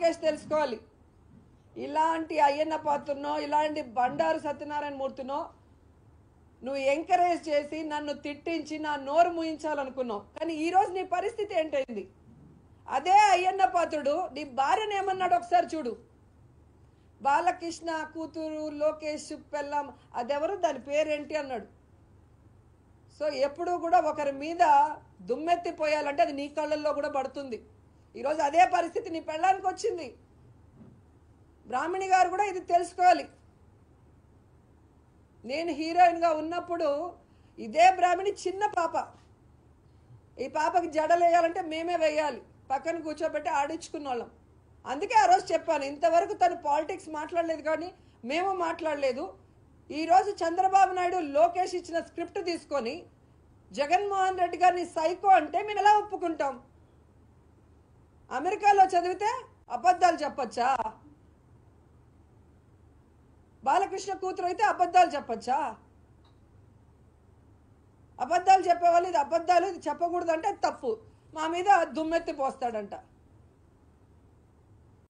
లోకేష్ తెలుసుకోవాలి ఇలాంటి అయ్యన్న పాత్రనో ఇలాంటి బండారు సత్యనారాయణ మూర్తినో నువ్వు ఎంకరేజ్ చేసి నన్ను తిట్టించి నా నోరు ముయించాలనుకున్నావు కానీ ఈ రోజు నీ పరిస్థితి ఏంటైంది అదే అయ్యన్న పాత్రుడు నీ భార్యను ఏమన్నాడు ఒకసారి చూడు బాలకృష్ణ కూతురు లోకేష్ పెళ్ళం అదెవరు దాని పేరేంటి అన్నాడు సో ఎప్పుడు కూడా ఒకరి మీద దుమ్మెత్తిపోయాలంటే అది నీ కళ్ళల్లో కూడా పడుతుంది ఈరోజు అదే పరిస్థితి నీ పెళ్ళానికి వచ్చింది బ్రాహ్మణి గారు కూడా ఇది తెలుసుకోవాలి నేను హీరోయిన్గా ఉన్నప్పుడు ఇదే బ్రాహ్మణి చిన్న పాప ఈ పాపకి జడలు వేయాలంటే మేమే వేయాలి పక్కన కూర్చోబెట్టి ఆడించుకున్న వాళ్ళం అందుకే ఆ రోజు చెప్పాను ఇంతవరకు తను పాలిటిక్స్ మాట్లాడలేదు కానీ మేము మాట్లాడలేదు ఈరోజు చంద్రబాబు నాయుడు లోకేష్ ఇచ్చిన స్క్రిప్ట్ తీసుకొని జగన్మోహన్ రెడ్డి గారిని సైకో అంటే మేము ఎలా ఒప్పుకుంటాం అమెరికాలో చదివితే అబద్ధాలు చెప్పచ్చా బాలకృష్ణ కూతురు అయితే అబద్ధాలు చెప్పచ్చా అబద్ధాలు చెప్పేవాళ్ళు ఇది అబద్ధాలు ఇది చెప్పకూడదు అంటే అది తప్పు మా మీద దుమ్మెత్తి పోస్తాడంట